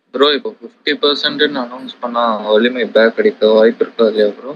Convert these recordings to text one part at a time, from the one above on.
Bro இப்போ fifty பர்சன்ட்னு announce பண்ணா வலிமை பேக் அடிக்க வாய்ப்பு இருக்கா இல்லையா ப்ரோ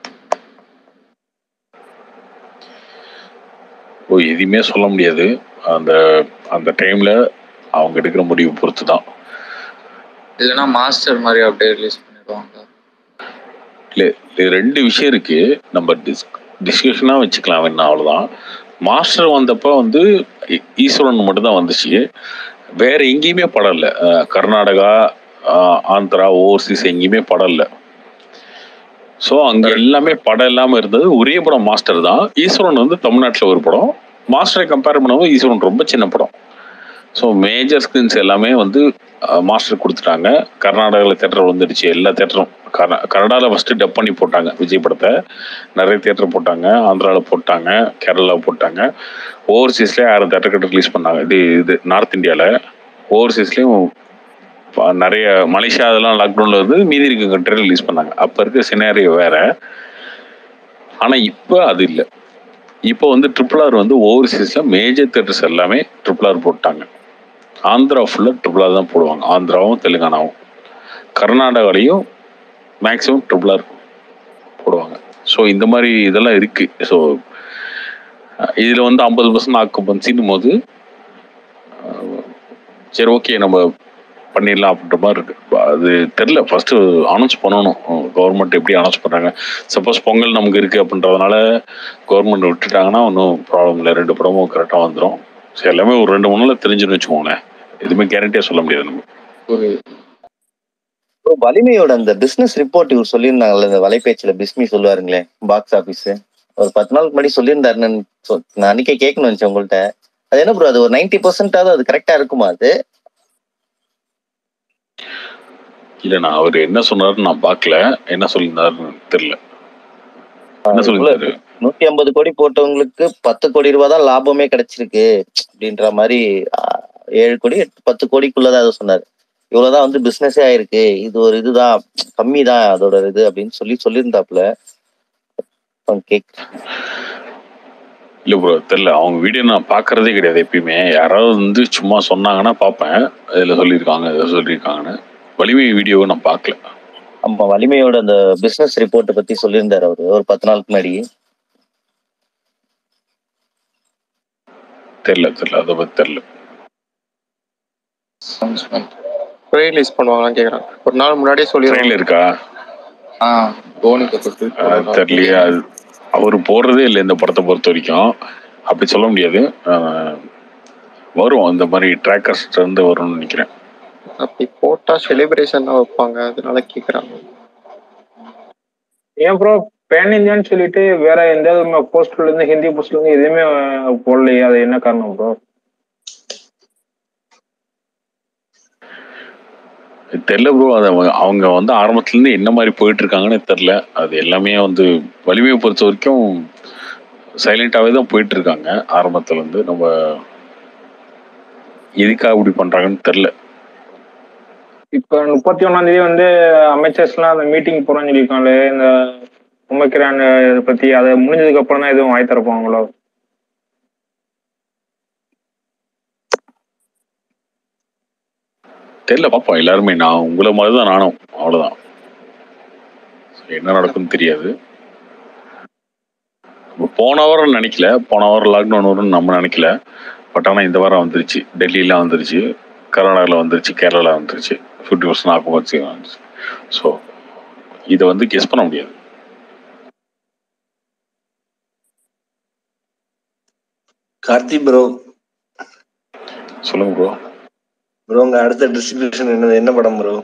ஓ எதுவுமே சொல்ல முடியாது அந்த அந்த டைம்ல அவங்க எடுக்கிற முடிவு பொறுத்து தான் இல்லைன்னா மாஸ்டர் மாதிரி அப்படியே ரிலீஸ் பண்ணிடுவாங்க இல்லை இது ரெண்டு விஷயம் இருக்கு நம்ம டிஸ் டிஸ்கஷனாக வச்சுக்கலாம் வேணா அவ்வளோதான் மாஸ்டர் வந்தப்போ வந்து ஈ- ஈஸ்வரன் மட்டும்தான் வந்துச்சு வேற எங்கேயுமே படம் இல்லை அஹ் கர்நாடகா அஹ் ஆந்திரா ஓவர்சீஸ் எங்கேயுமே படம் இல்லை ஸோ அங்கே எல்லாமே படம் இல்லாமல் இருந்தது ஒரே படம் மாஸ்டர் தான் ஈஸ்வரன் வந்து தமிழ்நாட்டில் ஒரு படம் மாஸ்டரை கம்பேர் பண்ணும்போது ஈஸ்வரன் ரொம்ப சின்ன படம் ஸோ மேஜர் ஸ்க்ரீன்ஸ் எல்லாமே வந்து மாஸ்டர் கொடுத்துட்டாங்க கர்நாடகாவில் தேட்டர் வந்துடுச்சு எல்லா தேட்டரும் கர்நா கன்னடாவில் ஃபஸ்ட்டு டப் பண்ணி போட்டாங்க விஜய் படத்தை நிறைய தேட்டர் போட்டாங்க ஆந்திராவில் போட்டாங்க கேரளாவில் போட்டாங்க ஓவர்சீஸ்லேயே ஆறு தேட்டர் கிட்ட ரிலீஸ் பண்ணாங்க இது இது நார்த் இந்தியாவில் ஓவர்சீஸ்லேயும் நிறைய மலேசியா அதெல்லாம் லாக்டவுனில் வந்து மீதி இருக்க கண்ட்ரி ரிலீஸ் பண்ணாங்க அப்போ இருக்க சினாரியோ வேற ஆனால் இப்போ அது இல்லை இப்போ வந்து ட்ரிபிள் ஆர் வந்து ஓவர்சீஸில் மேஜர் தேட்டர்ஸ் எல்லாமே ட்ரிபிள் ஆர் போட்டாங்க ஆந்திரா ஃபுல்லாக ட்ரிபிள் ஆர் தான் போடுவாங்க ஆந்திராவும் தெலுங்கானாவும் கர்நாடகாலையும் மேக்ஸிமம் ட்ரிபிள் ஆர் போடுவாங்க ஸோ இந்த மாதிரி இதெல்லாம் இருக்கு ஸோ இதில் வந்து ஐம்பது பர்சன்ட் ஆக்குபன்சின்னும் போது அஹ், சரி ஓகே நம்ம பண்ணிடலாம் அப்படின்ற மாதிரி இருக்கு அது தெரில ஃபர்ஸ்ட் அனௌன்ஸ் பண்ணணும் கவர்மெண்ட் எப்படி அனௌன்ஸ் பண்றாங்க சப்போஸ் பொங்கல் நமக்கு இருக்கு அப்படின்றதுனால கவர்மெண்ட் விட்டுட்டாங்கன்னா ஒன்றும் ப்ராப்ளம் இல்லை ரெண்டு படமும் கரெக்டாக வந்துடும் ஸோ எல்லாமே ஒரு ரெண்டு மூணு நாள்ல தெரிஞ்சுன்னு வச்சுக்கோங்களேன் எதுவுமே கேரண்டியாக சொல்ல முடியாது நம்ம புரியுது bro, வலிமையோட அந்த பிசினஸ் ரிப்போர்ட் இவர் சொல்லியிருந்தாங்கல்ல இந்த வலைபேச்சுல பிஸ்மி சொல்லுவாருங்களே பாக்ஸ் ஆபீஸ் ஒரு பத்து நாளுக்கு முன்னாடி சொல்லியிருந்தாருன்னு சொ- நான் அன்னைக்கே கேட்கணும் நினைச்சேன் உங்கள்ட்ட அது என்ன ப்ரோ அது ஒரு நைன்டி பர்சன்டாவது அது கரெக்டா இருக்குமா அது இல்லை நான் அவர் என்ன சொன்னாருன்னு நான் பார்க்கல என்ன சொல்லியிருந்தாருன்னு தெரியல என்ன சொல்லியிருந்தாரு நூத்தி ஐம்பது கோடி போட்டவங்களுக்கு பத்து கோடி ரூபாய் தான் லாபமே கிடைச்சிருக்கு அப்படின்ற மாதிரி ஆஹ், ஏழு கோடி எட்டு- பத்து கோடிக்குள்ளதான் அதை சொன்னாரு இவ்வளவுதான் வந்து பிசினஸே ஆயிருக்கு இது ஒரு இதுதான் கம்மி தான் அதோட இது அப்படின்னு சொல்லி சொல்லியிருந்தாப்புல கேக் இல்லை ப்ரோ தெரில அவங்க வீடியோ நான் பார்க்கறதே கிடையாது எப்பயுமே யாராவது வந்து சும்மா சொன்னாங்கன்னா பார்ப்பேன் இதில் சொல்லியிருக்காங்க இதில் சொல்லியிருக்காங்கன்னு வலிமை வீடியோவை நான் பார்க்கல ஆமா வலிமையோட அந்த பிசினஸ் ரிப்போர்ட் பத்தி சொல்லியிருந்தாரு அவரு ஒரு பத்து நாளுக்கு முன்னாடி தெரில தெரில அதை பற்றி தெரில அனௌன்ஸ்மெண்ட் ரிலீஸ் பண்ணுவாங்களான்னு கேக்குறாங்க ஒரு நாள் முன்னாடியே ட்ரெயினில் சொல்லிடுறாங்க இருக்கா ஆ தோனிக்கு பத்தி அது தெரியலையே அது அவர் போடுறதே இல்லை இந்த படத்தை பொறுத்த வரைக்கும் அப்படி சொல்ல முடியாது அஹ், வரும் இந்த மாதிரி ட்ராக்கர்ஸ் இருந்து வரும்னு நினைக்கிறேன் அப்படி போட்டா செலிப்ரேஷன் தான் வைப்பாங்க அதனால கேக்குறாங்க ஏன் ப்ரோ பேன் இந்தியான்னு சொல்லிட்டு வேற எந்த போஸ்ட்ல இருந்து ஹிந்தி போஸ்ட்ல இருந்து எதுவுமே அஹ், போடலையே அது என்ன காரணம் ப்ரோ தெரில ப்ரோ அது அவங்க- அவங்க வந்து ஆரம்பத்துலேருந்து என்ன மாதிரி போயிட்டு இருக்காங்கன்னு தெரில அது எல்லாமே வந்து வலிமையை பொறுத்த வரைக்கும் சைலண்டாகவே தான் போயிட்டு இருக்காங்க ஆரம்பத்துல இருந்து நம்ம எதுக்காக இப்படி பண்றாங்கன்னு தெரில இப்ப முப்பத்தி ஒண்ணாம் தேதி வந்து அமைச்சர்ஸ் எல்லாம் அந்த மீட்டிங் போறோம்னு சொல்லியிருக்காங்களே இந்த உமைக்கிறான் இதை பத்தி அதை முடிஞ்சதுக்கு அப்புறம் தான் எதுவும் வாய் திறப்பாங்களோ தெரியல பார்ப்போம் எல்லாருமே நான் உங்களை மாதிரி தான் நானும் அவ்வளோதான் என்ன நடக்கும்னு தெரியாது நம்ம போன வாரம் நினைக்கல போன வாரம் லாக்டவுன் வரும்னு நம்ம நினைக்கல பட் ஆனால் இந்த வாரம் வந்துருச்சு டெல்லியில் வந்துருச்சு கர்நாடகாவில் வந்துருச்சு கேரளாவில் வந்துருச்சு ஃபிஃப்டி பர்சன்ட் ஆக்குமச்சு வந்துருச்சு ஸோ இதை வந்து கெஸ் பண்ண முடியாது கார்த்தி ப்ரோ சொல்லுங்க ப்ரோ ப்ரோ உங்க அடுத்த டிஸ்ட்ரிபியூஷன் என்னது என்ன படம் ப்ரோ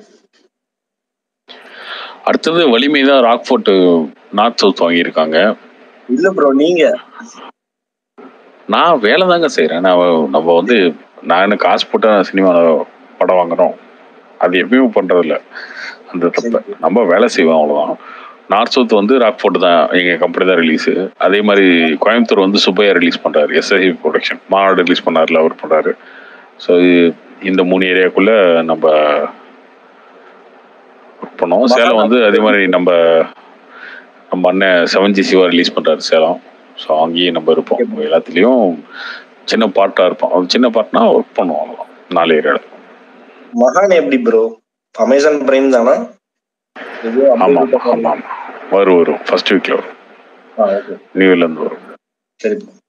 அடுத்தது வலிமை தான் ராக்ஃபோர்ட் நார்த் சவுத் வாங்கியிருக்காங்க இல்ல ப்ரோ நீங்க நான் வேலை தாங்க செய்கிறேன் நான் நம்ம வந்து நான் என்ன காசு போட்டு சினிமாவில் படம் வாங்குறோம் அது எப்பயுமே பண்றதில்ல அந்த தப்பை நம்ம வேலை செய்வோம் அவ்வளோதான் நார்த் சவுத் வந்து ராக்ஃபோர்ட் தான் எங்கள் கம்பெனி தான் ரிலீஸு அதே மாதிரி கோயம்புத்தூர் வந்து சுப்பையா ரிலீஸ் பண்ணுறாரு எஸ்ஐ ப்ரொடக்ஷன் மாநாடு ரிலீஸ் பண்ணார்ல அவர் பண்ணுறாரு ஸோ இந்த மூணு ஏரியாக்குள்ள நம்ம ஒர்க் பண்ணோம் சேலம் வந்து அதே மாதிரி நம்ம நம்ம அண்ணன் செவன் ஜி சிவா ரிலீஸ் பண்ணுறாரு சேலம் ஸோ அங்கேயும் நம்ம இருப்போம் எல்லாத்துலேயும் சின்ன பார்ட்டாக இருப்போம் அது சின்ன பார்ட்னா ஒர்க் பண்ணுவோம் அவ்வளோதான் நாலு ஏரியாவில் மகான் எப்படி ப்ரோ அமேசான் பிரைம் தானா இது ஆமா ஆமா ஆமா ஆமா வரும் வரும் ஃபர்ஸ்ட் வீக்ல வரும் ஆ, okay. நியூல இருந்து வரும் சரி bro.